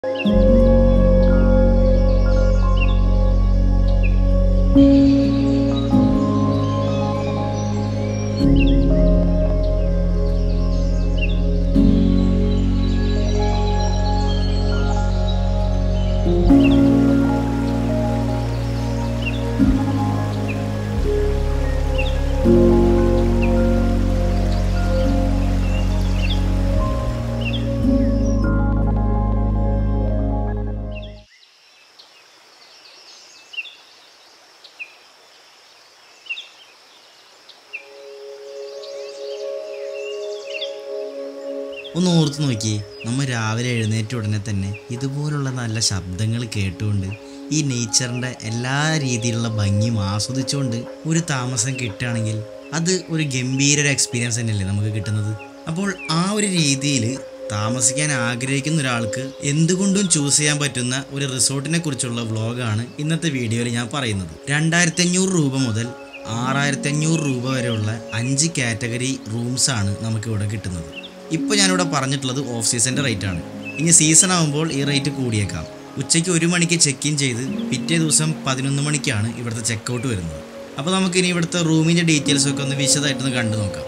ഒന്ന് ഓർത്ത് നോക്കിയേ നമ്മൾ രാവിലെ എഴുന്നേറ്റ ഉടനെ തന്നെ ഇതുപോലുള്ള നല്ല ശബ്ദങ്ങൾ കേട്ടുകൊണ്ട് ഈ നേച്ചറിൻ്റെ എല്ലാ രീതിയിലുള്ള ഭംഗിയും ആസ്വദിച്ചുകൊണ്ട് ഒരു താമസം കിട്ടുകയാണെങ്കിൽ അത് ഒരു ഗംഭീര ഒരു എക്സ്പീരിയൻസ് തന്നെയല്ലേ നമുക്ക് കിട്ടുന്നത് അപ്പോൾ ആ ഒരു രീതിയിൽ താമസിക്കാൻ ആഗ്രഹിക്കുന്ന ഒരാൾക്ക് എന്തുകൊണ്ടും ചൂസ് ചെയ്യാൻ പറ്റുന്ന ഒരു റിസോർട്ടിനെ കുറിച്ചുള്ള വ്ളോഗാണ് ഇന്നത്തെ വീഡിയോയിൽ ഞാൻ പറയുന്നത് രണ്ടായിരത്തി അഞ്ഞൂറ് രൂപ മുതൽ ആറായിരത്തി അഞ്ഞൂറ് രൂപ വരെയുള്ള അഞ്ച് കാറ്റഗറി റൂംസാണ് നമുക്കിവിടെ കിട്ടുന്നത് ഇപ്പോൾ ഞാനിവിടെ പറഞ്ഞിട്ടുള്ളത് ഓഫ് സീസണിൻ്റെ റേറ്റ് ആണ് ഇനി സീസൺ ആകുമ്പോൾ ഈ റേറ്റ് കൂടിയേക്കാം ഉച്ചയ്ക്ക് ഒരു മണിക്ക് ചെക്ക് ഇൻ ചെയ്ത് പിറ്റേ ദിവസം പതിനൊന്ന് മണിക്കാണ് ഇവിടുത്തെ ചെക്കൗട്ട് വരുന്നത് അപ്പോൾ നമുക്കിനി ഇവിടുത്തെ റൂമിൻ്റെ ഡീറ്റെയിൽസ് ഒക്കെ ഒന്ന് വിശദമായിട്ടൊന്ന് കണ്ടു നോക്കാം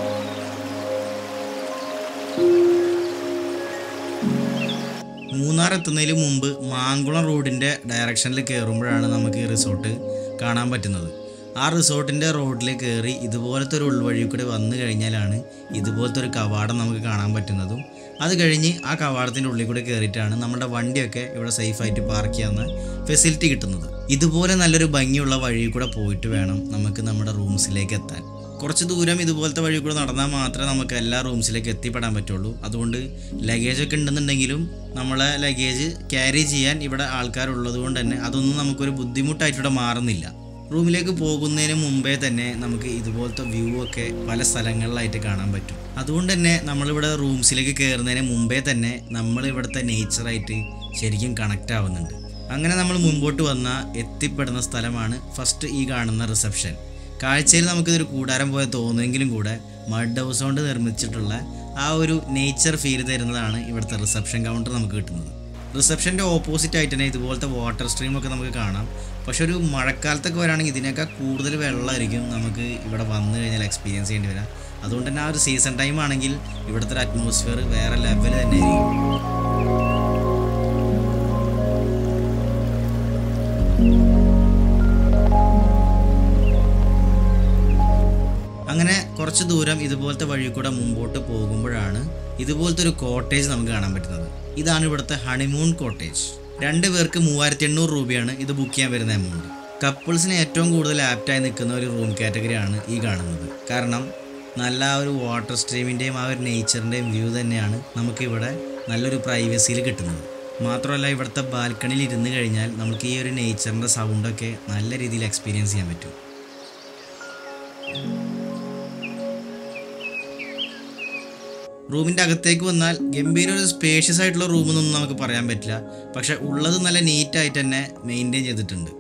മൂന്നാർ എത്തുന്നതിന് മുമ്പ് മാങ്കുളം റോഡിൻ്റെ ഡയറക്ഷനിൽ കയറുമ്പോഴാണ് നമുക്ക് ഈ റിസോർട്ട് കാണാൻ പറ്റുന്നത് ആ റിസോർട്ടിൻ്റെ റോഡിൽ കയറി ഇതുപോലത്തെ ഒരു ഉൾവഴി കൂടെ വന്നു കഴിഞ്ഞാലാണ് ഇതുപോലത്തെ ഒരു കവാടം നമുക്ക് കാണാൻ പറ്റുന്നതും അത് കഴിഞ്ഞ് ആ കവാടത്തിൻ്റെ ഉള്ളിൽ കൂടെ കയറിയിട്ടാണ് നമ്മുടെ വണ്ടിയൊക്കെ ഇവിടെ സേഫായിട്ട് പാർക്ക് ചെയ്യാവുന്ന ഫെസിലിറ്റി കിട്ടുന്നത് ഇതുപോലെ നല്ലൊരു ഭംഗിയുള്ള വഴി കൂടെ പോയിട്ട് വേണം നമുക്ക് നമ്മുടെ റൂംസിലേക്ക് എത്താൻ കുറച്ച് ദൂരം ഇതുപോലത്തെ വഴി കൂടെ നടന്നാൽ മാത്രമേ നമുക്ക് എല്ലാ റൂംസിലേക്ക് എത്തിപ്പെടാൻ പറ്റുള്ളൂ അതുകൊണ്ട് ലഗേജ് ഒക്കെ ഉണ്ടെന്നുണ്ടെങ്കിലും നമ്മളെ ലഗേജ് ക്യാരി ചെയ്യാൻ ഇവിടെ ആൾക്കാരുള്ളത് കൊണ്ട് തന്നെ അതൊന്നും നമുക്കൊരു ബുദ്ധിമുട്ടായിട്ട് ഇവിടെ മാറുന്നില്ല റൂമിലേക്ക് പോകുന്നതിന് മുമ്പേ തന്നെ നമുക്ക് ഇതുപോലത്തെ വ്യൂ ഒക്കെ പല സ്ഥലങ്ങളിലായിട്ട് കാണാൻ പറ്റും അതുകൊണ്ട് തന്നെ നമ്മളിവിടെ റൂംസിലേക്ക് കയറുന്നതിന് മുമ്പേ തന്നെ നമ്മൾ ഇവിടുത്തെ നേച്ചറായിട്ട് ശരിക്കും കണക്റ്റ് ആവുന്നുണ്ട് അങ്ങനെ നമ്മൾ മുമ്പോട്ട് വന്ന എത്തിപ്പെടുന്ന സ്ഥലമാണ് ഫസ്റ്റ് ഈ കാണുന്ന റിസപ്ഷൻ കാഴ്ചയിൽ നമുക്കിതൊരു കൂടാരം പോലെ തോന്നുമെങ്കിലും കൂടെ മഡ് ഹൗസ് കൊണ്ട് നിർമ്മിച്ചിട്ടുള്ള ആ ഒരു നേച്ചർ ഫീൽ തരുന്നതാണ് ഇവിടുത്തെ റിസപ്ഷൻ കൗണ്ടർ നമുക്ക് കിട്ടുന്നത് റിസപ്ഷൻ്റെ ഓപ്പോസിറ്റ് ആയിട്ട് തന്നെ ഇതുപോലത്തെ വാട്ടർ സ്ട്രീം ഒക്കെ നമുക്ക് കാണാം പക്ഷെ ഒരു മഴക്കാലത്തൊക്കെ വരാണെങ്കിൽ ഇതിനേക്കാൾ കൂടുതൽ വെള്ളമായിരിക്കും നമുക്ക് ഇവിടെ വന്നു കഴിഞ്ഞാൽ എക്സ്പീരിയൻസ് ചെയ്യേണ്ടി വരാം അതുകൊണ്ട് തന്നെ ആ ഒരു സീസൺ ടൈം ആണെങ്കിൽ ഇവിടുത്തെ ഒരു അറ്റ്മോസ്ഫിയർ വേറെ ലെവൽ തന്നെ ആയിരിക്കും അങ്ങനെ കുറച്ച് ദൂരം ഇതുപോലത്തെ വഴി കൂടെ മുമ്പോട്ട് പോകുമ്പോഴാണ് ഇതുപോലത്തെ ഒരു കോട്ടേജ് നമുക്ക് കാണാൻ പറ്റുന്നത് ഇതാണ് ഇവിടുത്തെ ഹണിമൂൺ കോട്ടേജ് രണ്ട് പേർക്ക് മൂവായിരത്തി എണ്ണൂറ് രൂപയാണ് ഇത് ബുക്ക് ചെയ്യാൻ വരുന്ന എമൗണ്ട് കപ്പിൾസിന് ഏറ്റവും കൂടുതൽ ആപ്റ്റായി നിൽക്കുന്ന ഒരു റൂം കാറ്റഗറിയാണ് ഈ കാണുന്നത് കാരണം നല്ല ആ ഒരു വാട്ടർ സ്ട്രീമിൻ്റെയും ആ ഒരു നേച്ചറിൻ്റെയും വ്യൂ തന്നെയാണ് നമുക്കിവിടെ നല്ലൊരു പ്രൈവസിയിൽ കിട്ടുന്നത് മാത്രമല്ല ഇവിടുത്തെ ബാൽക്കണിയിൽ ഇരുന്ന് കഴിഞ്ഞാൽ നമുക്ക് ഈ ഒരു നേച്ചറിൻ്റെ സൗണ്ടൊക്കെ നല്ല രീതിയിൽ എക്സ്പീരിയൻസ് ചെയ്യാൻ പറ്റും റൂമിൻ്റെ അകത്തേക്ക് വന്നാൽ ഗംഭീര ഒരു സ്പേഷ്യസ് ആയിട്ടുള്ള റൂമെന്നൊന്നും നമുക്ക് പറയാൻ പറ്റില്ല പക്ഷെ ഉള്ളത് നല്ല നീറ്റായിട്ട് തന്നെ മെയിൻറ്റെയിൻ ചെയ്തിട്ടുണ്ട്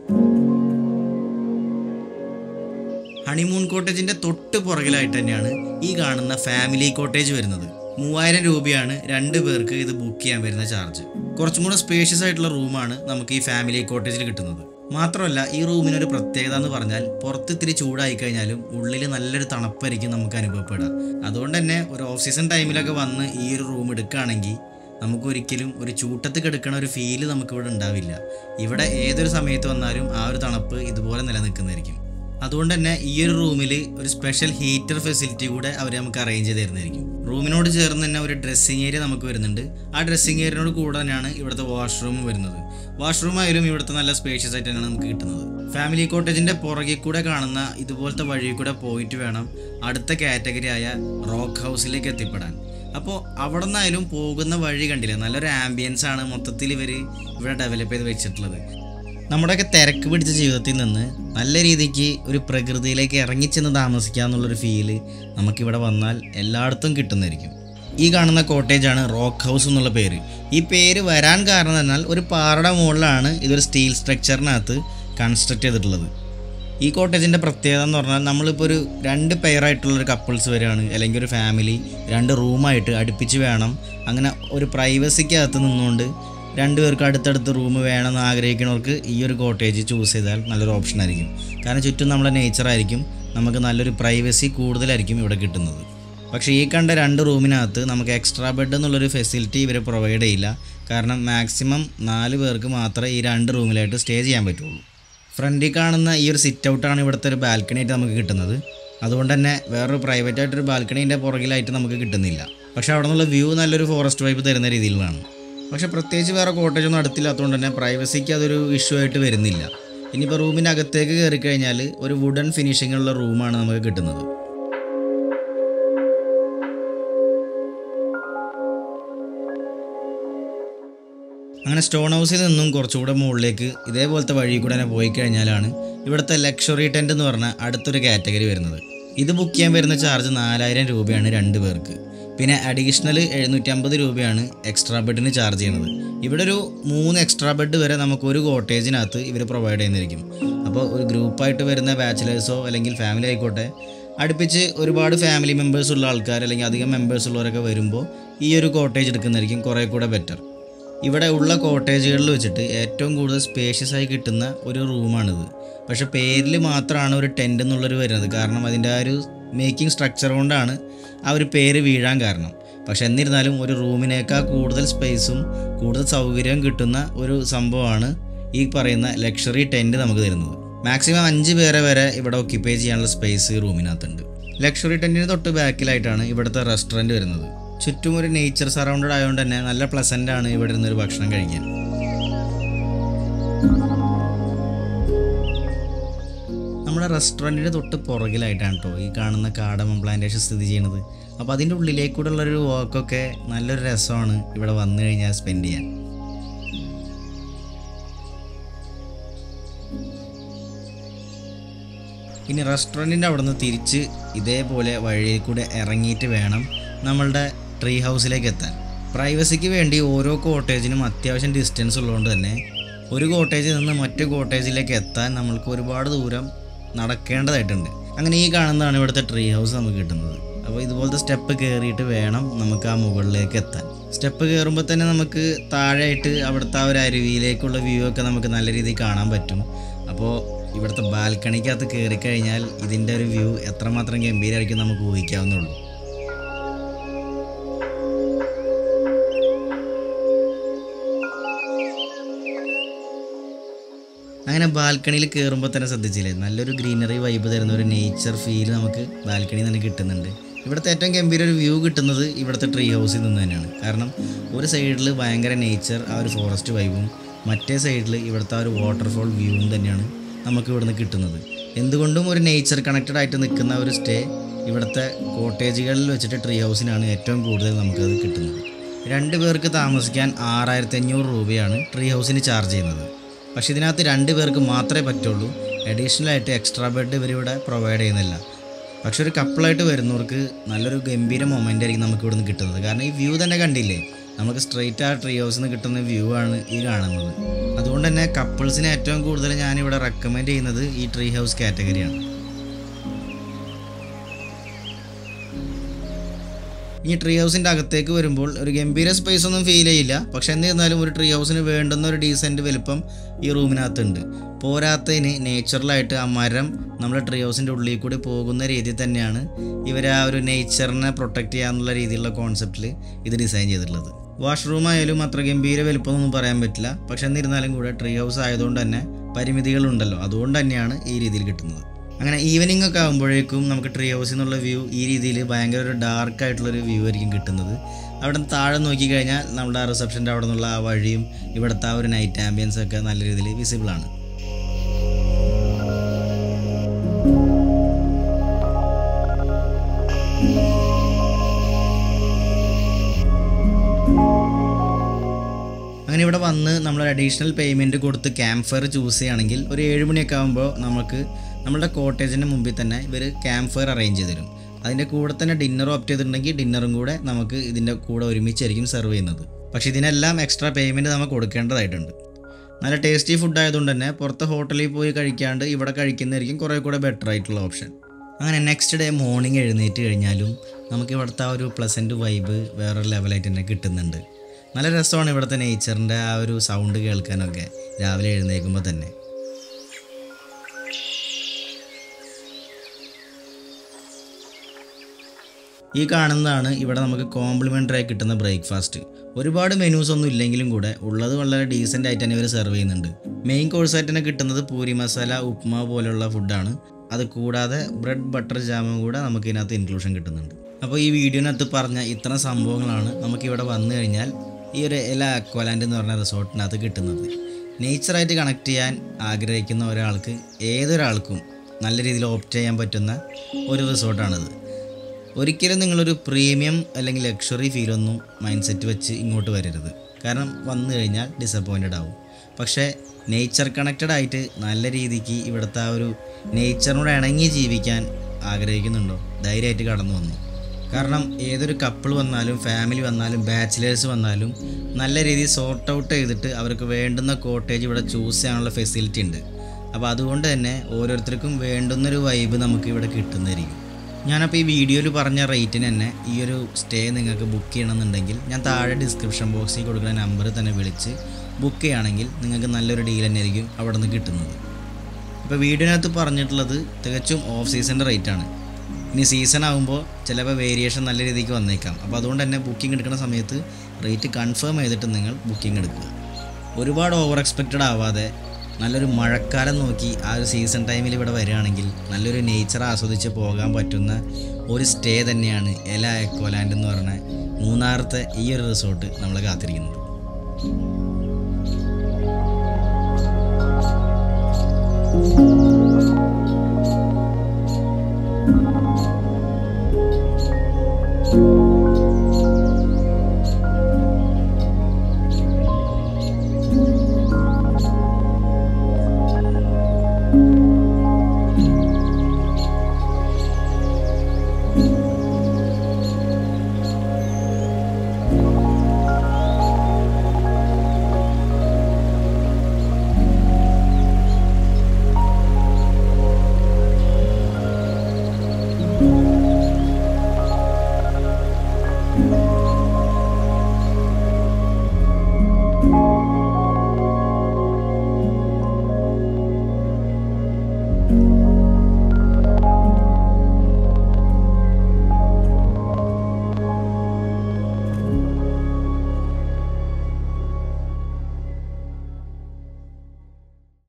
ഹണിമൂൺ കോട്ടേജിൻ്റെ തൊട്ട് പുറകിലായിട്ട് തന്നെയാണ് ഈ കാണുന്ന ഫാമിലി കോട്ടേജ് വരുന്നത് മൂവായിരം രൂപയാണ് രണ്ട് പേർക്ക് ഇത് ബുക്ക് ചെയ്യാൻ വരുന്ന ചാർജ് കുറച്ചും കൂടെ സ്പേഷ്യസ് ആയിട്ടുള്ള റൂമാണ് നമുക്ക് ഈ ഫാമിലി കോട്ടേജിൽ കിട്ടുന്നത് മാത്രമല്ല ഈ റൂമിനൊരു പ്രത്യേകത എന്ന് പറഞ്ഞാൽ പുറത്ത് ഇത്തിരി ചൂടായി കഴിഞ്ഞാലും ഉള്ളിൽ നല്ലൊരു തണുപ്പായിരിക്കും നമുക്ക് അനുഭവപ്പെടുക അതുകൊണ്ട് തന്നെ ഒരു ഓഫ് സീസൺ ടൈമിലൊക്കെ വന്ന് ഈ ഒരു റൂം എടുക്കുകയാണെങ്കിൽ നമുക്ക് ഒരിക്കലും ഒരു ചൂട്ടത്ത് കിടക്കണ ഒരു ഫീല് നമുക്കിവിടെ ഉണ്ടാവില്ല ഇവിടെ ഏതൊരു സമയത്ത് വന്നാലും ആ ഒരു തണുപ്പ് ഇതുപോലെ നിലനിൽക്കുന്നതായിരിക്കും അതുകൊണ്ട് തന്നെ ഈ ഒരു റൂമിൽ ഒരു സ്പെഷ്യൽ ഹീറ്റർ ഫെസിലിറ്റി കൂടെ അവർ നമുക്ക് അറേഞ്ച് ചെയ്ത് തരുന്നതായിരിക്കും റൂമിനോട് ചേർന്ന് തന്നെ ഒരു ഡ്രസ്സിങ് ഏരിയ നമുക്ക് വരുന്നുണ്ട് ആ ഡ്രസ്സിങ് ഏരിയനോട് കൂടെ തന്നെയാണ് ഇവിടുത്തെ വാഷ്റൂം വരുന്നത് വാഷ്റൂം ആയാലും ഇവിടുത്തെ നല്ല സ്പേഷ്യസ് ആയിട്ട് തന്നെയാണ് നമുക്ക് കിട്ടുന്നത് ഫാമിലി കോട്ടേജിന്റെ പുറകിൽ കൂടെ കാണുന്ന ഇതുപോലത്തെ വഴി കൂടെ പോയിട്ട് വേണം അടുത്ത കാറ്റഗറി ആയ റോക്ക് ഹൗസിലേക്ക് എത്തിപ്പെടാൻ അപ്പോൾ അവിടെ നിന്നായാലും പോകുന്ന വഴി കണ്ടില്ലേ നല്ലൊരു ആംബിയൻസ് ആണ് മൊത്തത്തിൽ ഇവർ ഇവിടെ ഡെവലപ്പ് ചെയ്ത് വെച്ചിട്ടുള്ളത് നമ്മുടെയൊക്കെ തിരക്ക് പിടിച്ച ജീവിതത്തിൽ നിന്ന് നല്ല രീതിക്ക് ഒരു പ്രകൃതിയിലേക്ക് ഇറങ്ങിച്ചെന്ന് താമസിക്കുക എന്നുള്ളൊരു ഫീല് നമുക്കിവിടെ വന്നാൽ എല്ലായിടത്തും കിട്ടുന്നതായിരിക്കും ഈ കാണുന്ന കോട്ടേജാണ് റോക്ക് ഹൗസ് എന്നുള്ള പേര് ഈ പേര് വരാൻ കാരണം എന്നാൽ ഒരു പാറയുടെ മുകളിലാണ് ഇതൊരു സ്റ്റീൽ സ്ട്രക്ചറിനകത്ത് കൺസ്ട്രക്ട് ചെയ്തിട്ടുള്ളത് ഈ കോട്ടേജിൻ്റെ പ്രത്യേകത എന്ന് പറഞ്ഞാൽ നമ്മളിപ്പോൾ ഒരു രണ്ട് പെയറായിട്ടുള്ള ഒരു കപ്പിൾസ് വരികയാണ് അല്ലെങ്കിൽ ഒരു ഫാമിലി രണ്ട് റൂമായിട്ട് അടുപ്പിച്ച് വേണം അങ്ങനെ ഒരു പ്രൈവസിക്കകത്ത് നിന്നുകൊണ്ട് രണ്ടുപേർക്ക് അടുത്തടുത്ത് റൂം വേണമെന്ന് ആഗ്രഹിക്കുന്നവർക്ക് ഈ ഒരു കോട്ടേജ് ചൂസ് ചെയ്താൽ നല്ലൊരു ഓപ്ഷൻ ആയിരിക്കും കാരണം ചുറ്റും നമ്മുടെ നേച്ചറായിരിക്കും നമുക്ക് നല്ലൊരു പ്രൈവസി കൂടുതലായിരിക്കും ഇവിടെ കിട്ടുന്നത് പക്ഷേ ഈ കണ്ട രണ്ട് റൂമിനകത്ത് നമുക്ക് എക്സ്ട്രാ ബെഡ് എന്നുള്ളൊരു ഫെസിലിറ്റി ഇവർ പ്രൊവൈഡ് ചെയ്യില്ല കാരണം മാക്സിമം നാല് പേർക്ക് മാത്രമേ ഈ രണ്ട് റൂമിലായിട്ട് സ്റ്റേ ചെയ്യാൻ പറ്റുള്ളൂ ഫ്രണ്ടിൽ കാണുന്ന ഈ ഒരു സിറ്റ് ഔട്ടാണ് ഇവിടുത്തെ ഒരു ബാൽക്കണി ആയിട്ട് നമുക്ക് കിട്ടുന്നത് അതുകൊണ്ട് തന്നെ വേറൊരു പ്രൈവറ്റ് ആയിട്ടൊരു ബാൽക്കണീൻ്റെ പുറകിലായിട്ട് നമുക്ക് കിട്ടുന്നില്ല പക്ഷേ അവിടെ നിന്നുള്ള വ്യൂ നല്ലൊരു ഫോറസ്റ്റ് വൈബ് തരുന്ന രീതിയിലുള്ളതാണ് പക്ഷേ പ്രത്യേകിച്ച് വേറെ കോട്ടേജ് ഒന്നും അടുത്തില്ലാത്തതുകൊണ്ട് തന്നെ പ്രൈവസിക്ക് അതൊരു ഇഷ്യൂ ആയിട്ട് വരുന്നില്ല ഇനിയിപ്പോൾ റൂമിൻ്റെ അകത്തേക്ക് കയറി കഴിഞ്ഞാൽ ഒരു വുഡൻ ഫിനിഷിംഗ് ഉള്ള റൂമാണ് നമുക്ക് കിട്ടുന്നത് അങ്ങനെ സ്റ്റോൺ ഹൗസിൽ നിന്നും കുറച്ചുകൂടെ മുകളിലേക്ക് ഇതേപോലത്തെ വഴി കൂടെ തന്നെ പോയി കഴിഞ്ഞാലാണ് ഇവിടുത്തെ ലക്ഷറി ടെൻ്റ് എന്ന് പറഞ്ഞ അടുത്തൊരു കാറ്റഗറി വരുന്നത് ഇത് ബുക്ക് ചെയ്യാൻ വരുന്ന ചാർജ് നാലായിരം രൂപയാണ് രണ്ട് പേർക്ക് പിന്നെ അഡീഷണൽ എഴുന്നൂറ്റമ്പത് രൂപയാണ് എക്സ്ട്രാ ബെഡിന് ചാർജ് ചെയ്യുന്നത് ഇവിടെ ഒരു മൂന്ന് എക്സ്ട്രാ ബെഡ് വരെ നമുക്ക് ഒരു കോട്ടേജിനകത്ത് ഇവർ പ്രൊവൈഡ് ചെയ്യുന്നതായിരിക്കും അപ്പോൾ ഒരു ഗ്രൂപ്പായിട്ട് വരുന്ന ബാച്ചിലേഴ്സോ അല്ലെങ്കിൽ ഫാമിലി ആയിക്കോട്ടെ അടുപ്പിച്ച് ഒരുപാട് ഫാമിലി മെമ്പേഴ്സ് ഉള്ള ആൾക്കാർ അല്ലെങ്കിൽ അധികം മെമ്പേഴ്സ് ഉള്ളവരൊക്കെ വരുമ്പോൾ ഈ ഒരു കോട്ടേജ് എടുക്കുന്നതായിരിക്കും കുറേ കൂടെ ബെറ്റർ ഇവിടെ ഉള്ള കോട്ടേജുകളിൽ വെച്ചിട്ട് ഏറ്റവും കൂടുതൽ സ്പേഷ്യസ് ആയി കിട്ടുന്ന ഒരു റൂമാണിത് പക്ഷെ പേരിൽ മാത്രമാണ് ഒരു ടെൻ്റ് എന്നുള്ളൊരു വരുന്നത് കാരണം അതിൻ്റെ ആ ഒരു മേക്കിംഗ് സ്ട്രക്ചർ കൊണ്ടാണ് ആ ഒരു പേര് വീഴാൻ കാരണം പക്ഷെ എന്നിരുന്നാലും ഒരു റൂമിനേക്കാൾ കൂടുതൽ സ്പേസും കൂടുതൽ സൗകര്യവും കിട്ടുന്ന ഒരു സംഭവമാണ് ഈ പറയുന്ന ലക്ഷറി ടെൻറ്റ് നമുക്ക് തരുന്നത് മാക്സിമം അഞ്ച് പേരെ വരെ ഇവിടെ ഒക്യുപ്പൈ ചെയ്യാനുള്ള സ്പേസ് ഈ റൂമിനകത്തുണ്ട് ലക്ഷറി ടെൻറ്റിന് തൊട്ട് ബാക്കിലായിട്ടാണ് ഇവിടുത്തെ റെസ്റ്റോറൻറ്റ് വരുന്നത് ചുറ്റും ഒരു നേച്ചർ സറൗണ്ടഡ് ആയതുകൊണ്ട് തന്നെ നല്ല പ്ലസൻ്റ് ആണ് ഇവിടെ ഇരുന്നൊരു ഭക്ഷണം കഴിക്കാൻ നമ്മുടെ റെസ്റ്റോറൻറ്റിൻ്റെ തൊട്ട് പുറകിലായിട്ടാണ് കേട്ടോ ഈ കാണുന്ന കാടമം പ്ലാന്റേഷൻ സ്ഥിതി ചെയ്യുന്നത് അപ്പോൾ അതിൻ്റെ ഉള്ളിലേക്കൂടെയുള്ളൊരു വാക്കൊക്കെ നല്ലൊരു രസമാണ് ഇവിടെ വന്നു കഴിഞ്ഞാൽ സ്പെൻഡ് ചെയ്യാൻ ഇനി റെസ്റ്റോറൻറ്റിൻ്റെ അവിടെ നിന്ന് തിരിച്ച് ഇതേപോലെ വഴിയിൽ കൂടെ ഇറങ്ങിയിട്ട് വേണം നമ്മളുടെ ട്രീ ഹൗസിലേക്ക് എത്താൻ പ്രൈവസിക്ക് വേണ്ടി ഓരോ കോട്ടേജിനും അത്യാവശ്യം ഡിസ്റ്റൻസ് ഉള്ളതുകൊണ്ട് തന്നെ ഒരു കോട്ടേജിൽ നിന്ന് മറ്റു കോട്ടേജിലേക്ക് എത്താൻ നമ്മൾക്ക് ഒരുപാട് ദൂരം നടക്കേണ്ടതായിട്ടുണ്ട് അങ്ങനെ ഈ കാണുന്നതാണ് ഇവിടുത്തെ ട്രീ ഹൗസ് നമുക്ക് കിട്ടുന്നത് അപ്പോൾ ഇതുപോലത്തെ സ്റ്റെപ്പ് കയറിയിട്ട് വേണം നമുക്ക് ആ മുകളിലേക്ക് എത്താൻ സ്റ്റെപ്പ് കയറുമ്പോൾ തന്നെ നമുക്ക് താഴെയായിട്ട് അവിടുത്തെ ആ ഒരു അരുവിയിലേക്കുള്ള വ്യൂ ഒക്കെ നമുക്ക് നല്ല രീതിയിൽ കാണാൻ പറ്റും അപ്പോൾ ഇവിടുത്തെ ബാൽക്കണിക്കകത്ത് കയറി കഴിഞ്ഞാൽ ഇതിൻ്റെ ഒരു വ്യൂ എത്രമാത്രം ഗംഭീരമായിരിക്കും നമുക്ക് ഊഹിക്കാവുന്നുള്ളൂ അങ്ങനെ ബാൽക്കണിയിൽ കയറുമ്പോൾ തന്നെ ശ്രദ്ധിച്ചില്ലേ നല്ലൊരു ഗ്രീനറി വൈബ് തരുന്ന ഒരു നേച്ചർ ഫീൽ നമുക്ക് ബാൽക്കണിയിൽ നിന്ന് കിട്ടുന്നുണ്ട് ഇവിടുത്തെ ഏറ്റവും ഗംഭീര ഒരു വ്യൂ കിട്ടുന്നത് ഇവിടുത്തെ ട്രീ ഹൗസിൽ നിന്ന് തന്നെയാണ് കാരണം ഒരു സൈഡിൽ ഭയങ്കര നേച്ചർ ആ ഒരു ഫോറസ്റ്റ് വൈബും മറ്റേ സൈഡിൽ ഇവിടുത്തെ ആ ഒരു വാട്ടർഫോൾ വ്യൂവും തന്നെയാണ് നമുക്ക് ഇവിടുന്ന് കിട്ടുന്നത് എന്തുകൊണ്ടും ഒരു നേച്ചർ കണക്റ്റഡ് ആയിട്ട് നിൽക്കുന്ന ഒരു സ്റ്റേ ഇവിടുത്തെ കോട്ടേജുകളിൽ വെച്ചിട്ട് ട്രീ ഹൗസിനാണ് ഏറ്റവും കൂടുതൽ നമുക്കത് കിട്ടുന്നത് രണ്ട് പേർക്ക് താമസിക്കാൻ ആറായിരത്തി അഞ്ഞൂറ് രൂപയാണ് ട്രീ ഹൗസിന് ചാർജ് ചെയ്യുന്നത് പക്ഷേ ഇതിനകത്ത് രണ്ട് പേർക്ക് മാത്രമേ പറ്റുള്ളൂ അഡീഷണൽ ആയിട്ട് എക്സ്ട്രാ ബെഡ് ഇവരിവിടെ പ്രൊവൈഡ് ചെയ്യുന്നില്ല പക്ഷെ ഒരു കപ്പിളായിട്ട് വരുന്നവർക്ക് നല്ലൊരു ഗംഭീര മൊമെൻ്റ് ആയിരിക്കും നമുക്ക് ഇവിടുന്ന് കിട്ടുന്നത് കാരണം ഈ വ്യൂ തന്നെ കണ്ടില്ലേ നമുക്ക് സ്ട്രെയിറ്റ് ആ ട്രീ ഹൗസിൽ നിന്ന് കിട്ടുന്ന വ്യൂ ആണ് ഈ കാണുന്നത് അതുകൊണ്ട് തന്നെ കപ്പിൾസിന് ഏറ്റവും കൂടുതൽ ഞാനിവിടെ റെക്കമെൻഡ് ചെയ്യുന്നത് ഈ ട്രീ ഹൗസ് കാറ്റഗറിയാണ് ഈ ട്രീ ഹൗസിൻ്റെ അകത്തേക്ക് വരുമ്പോൾ ഒരു ഗംഭീര സ്പേസ് ഒന്നും ഫീൽ ചെയ്യില്ല പക്ഷെ എന്നിരുന്നാലും ഒരു ട്രീ ഹൗസിന് വേണ്ടുന്ന ഒരു ഡീസൻറ്റ് വലുപ്പം ഈ റൂമിനകത്തുണ്ട് പോരാത്തതിന് നേച്ചുറലായിട്ട് ആ മരം നമ്മുടെ ട്രീ ഹൗസിൻ്റെ ഉള്ളിൽ കൂടി പോകുന്ന രീതിയിൽ തന്നെയാണ് ഇവർ ആ ഒരു നേച്ചറിനെ പ്രൊട്ടക്റ്റ് ചെയ്യാന്നുള്ള രീതിയിലുള്ള കോൺസെപ്റ്റിൽ ഇത് ഡിസൈൻ ചെയ്തിട്ടുള്ളത് വാഷ്റൂം ആയാലും അത്ര ഗംഭീര വലുപ്പമൊന്നും പറയാൻ പറ്റില്ല പക്ഷെ എന്നിരുന്നാലും കൂടെ ട്രീ ഹൗസ് ആയതുകൊണ്ട് തന്നെ പരിമിതികളുണ്ടല്ലോ അതുകൊണ്ട് തന്നെയാണ് ഈ രീതിയിൽ കിട്ടുന്നത് അങ്ങനെ ഈവനിങ് ഒക്കെ ആകുമ്പോഴേക്കും നമുക്ക് ട്രീ ഹൗസിൽ നിന്നുള്ള വ്യൂ ഈ രീതിയിൽ ഭയങ്കര ഒരു ഡാർക്ക് ആയിട്ടുള്ളൊരു വ്യൂ ആയിരിക്കും കിട്ടുന്നത് അവിടെ നിന്ന് താഴെ നോക്കിക്കഴിഞ്ഞാൽ നമ്മുടെ ആ റിസപ്ഷൻ്റെ അവിടെ നിന്നുള്ള ആ വഴിയും ഇവിടുത്തെ ആ ഒരു നൈറ്റ് ആംബിയൻസ് ഒക്കെ നല്ല രീതിയിൽ വിസിബിൾ ആണ് അങ്ങനെ ഇവിടെ വന്ന് നമ്മൾ അഡീഷണൽ പേയ്മെൻറ്റ് കൊടുത്ത് ക്യാമ്പ് ഫയർ ചൂസ് ചെയ്യുകയാണെങ്കിൽ ഒരു ഏഴ് മണിയൊക്കെ ആകുമ്പോൾ നമുക്ക് നമ്മുടെ കോട്ടേജിൻ്റെ മുമ്പിൽ തന്നെ ഇവർ ക്യാമ്പ് ഫയർ അറേഞ്ച് ചെയ്ത് തരും അതിൻ്റെ കൂടെ തന്നെ ഡിന്നർ ഓപ്റ്റ് ചെയ്തിട്ടുണ്ടെങ്കിൽ ഡിന്നറും കൂടെ നമുക്ക് ഇതിൻ്റെ കൂടെ ഒരുമിച്ചായിരിക്കും സെർവ് ചെയ്യുന്നത് പക്ഷേ ഇതിനെല്ലാം എക്സ്ട്രാ പേയ്മെൻറ്റ് നമുക്ക് കൊടുക്കേണ്ടതായിട്ടുണ്ട് നല്ല ടേസ്റ്റി ഫുഡ് ആയതുകൊണ്ട് തന്നെ പുറത്ത് ഹോട്ടലിൽ പോയി കഴിക്കാണ്ട് ഇവിടെ കഴിക്കുന്നതായിരിക്കും കുറേ കൂടെ ബെറ്റർ ആയിട്ടുള്ള ഓപ്ഷൻ അങ്ങനെ നെക്സ്റ്റ് ഡേ മോർണിംഗ് എഴുന്നേറ്റ് കഴിഞ്ഞാലും നമുക്ക് ഇവിടുത്തെ ആ ഒരു പ്ലസൻറ്റ് വൈബ് വേറൊരു ലെവലായിട്ട് തന്നെ കിട്ടുന്നുണ്ട് നല്ല രസമാണ് ഇവിടുത്തെ നേച്ചറിൻ്റെ ആ ഒരു സൗണ്ട് കേൾക്കാനൊക്കെ രാവിലെ എഴുന്നേൽക്കുമ്പോൾ തന്നെ ഈ കാണുന്നതാണ് ഇവിടെ നമുക്ക് കോംപ്ലിമെൻ്ററി ആയി കിട്ടുന്ന ബ്രേക്ക്ഫാസ്റ്റ് ഒരുപാട് മെനൂസ് ഒന്നും ഇല്ലെങ്കിലും കൂടെ ഉള്ളത് വളരെ ഡീസൻ്റ് ആയിട്ട് തന്നെ ഇവർ സെർവ് ചെയ്യുന്നുണ്ട് മെയിൻ കോഴ്സായിട്ട് തന്നെ കിട്ടുന്നത് പൂരി മസാല ഉപ്മാ പോലെയുള്ള ഫുഡാണ് അത് കൂടാതെ ബ്രെഡ് ബട്ടർ ജാമും കൂടെ നമുക്ക് ഇതിനകത്ത് ഇൻക്ലൂഷൻ കിട്ടുന്നുണ്ട് അപ്പോൾ ഈ വീഡിയോനകത്ത് പറഞ്ഞ ഇത്തരം സംഭവങ്ങളാണ് നമുക്കിവിടെ വന്നു കഴിഞ്ഞാൽ ഈ ഒരു എല അക്വലാൻഡ് എന്ന് പറഞ്ഞ റിസോർട്ടിനകത്ത് കിട്ടുന്നത് നേച്ചറായിട്ട് കണക്ട് ചെയ്യാൻ ആഗ്രഹിക്കുന്ന ഒരാൾക്ക് ഏതൊരാൾക്കും നല്ല രീതിയിൽ ഓപ്റ്റ് ചെയ്യാൻ പറ്റുന്ന ഒരു റിസോർട്ടാണിത് ഒരിക്കലും നിങ്ങളൊരു പ്രീമിയം അല്ലെങ്കിൽ ലക്ഷറി ഫീലൊന്നും മൈൻഡ് സെറ്റ് വെച്ച് ഇങ്ങോട്ട് വരരുത് കാരണം വന്നു കഴിഞ്ഞാൽ ഡിസപ്പോയിൻറ്റഡ് ആവും പക്ഷേ നേച്ചർ കണക്റ്റഡ് ആയിട്ട് നല്ല രീതിക്ക് ഇവിടുത്തെ ആ ഒരു നേച്ചറിനോട് ഇണങ്ങി ജീവിക്കാൻ ആഗ്രഹിക്കുന്നുണ്ടോ ധൈര്യമായിട്ട് കടന്നു വന്നു കാരണം ഏതൊരു കപ്പിൾ വന്നാലും ഫാമിലി വന്നാലും ബാച്ചിലേഴ്സ് വന്നാലും നല്ല രീതിയിൽ സോർട്ട് ഔട്ട് ചെയ്തിട്ട് അവർക്ക് വേണ്ടുന്ന കോട്ടേജ് ഇവിടെ ചൂസ് ചെയ്യാനുള്ള ഫെസിലിറ്റി ഉണ്ട് അപ്പോൾ അതുകൊണ്ട് തന്നെ ഓരോരുത്തർക്കും വേണ്ടുന്നൊരു വൈബ് നമുക്ക് ഇവിടെ കിട്ടുന്നതായിരിക്കും ഞാനപ്പോൾ ഈ വീഡിയോയിൽ പറഞ്ഞ റേറ്റിന് തന്നെ ഈ ഒരു സ്റ്റേ നിങ്ങൾക്ക് ബുക്ക് ചെയ്യണമെന്നുണ്ടെങ്കിൽ ഞാൻ താഴെ ഡിസ്ക്രിപ്ഷൻ ബോക്സിൽ കൊടുക്കുന്ന നമ്പർ തന്നെ വിളിച്ച് ബുക്ക് ചെയ്യുകയാണെങ്കിൽ നിങ്ങൾക്ക് നല്ലൊരു ഡീൽ തന്നെ ആയിരിക്കും അവിടെ നിന്ന് കിട്ടുന്നത് ഇപ്പോൾ വീഡിയോനകത്ത് പറഞ്ഞിട്ടുള്ളത് തികച്ചും ഓഫ് സീസണിൻ്റെ റേറ്റാണ് ഇനി സീസൺ ആകുമ്പോൾ ചിലപ്പോൾ വേരിയേഷൻ നല്ല രീതിക്ക് വന്നേക്കാം അപ്പോൾ അതുകൊണ്ട് തന്നെ ബുക്കിംഗ് എടുക്കുന്ന സമയത്ത് റേറ്റ് കൺഫേം ചെയ്തിട്ട് നിങ്ങൾ ബുക്കിംഗ് എടുക്കുക ഒരുപാട് ഓവർ എക്സ്പെക്റ്റഡ് ആവാതെ നല്ലൊരു മഴക്കാലം നോക്കി ആ ഒരു സീസൺ ടൈമിൽ ഇവിടെ വരികയാണെങ്കിൽ നല്ലൊരു നേച്ചർ ആസ്വദിച്ച് പോകാൻ പറ്റുന്ന ഒരു സ്റ്റേ തന്നെയാണ് എല എക്കോലാൻഡ് എന്ന് പറഞ്ഞ മൂന്നാറത്തെ ഈ ഒരു റിസോർട്ട് നമ്മളെ കാത്തിരിക്കുന്നത്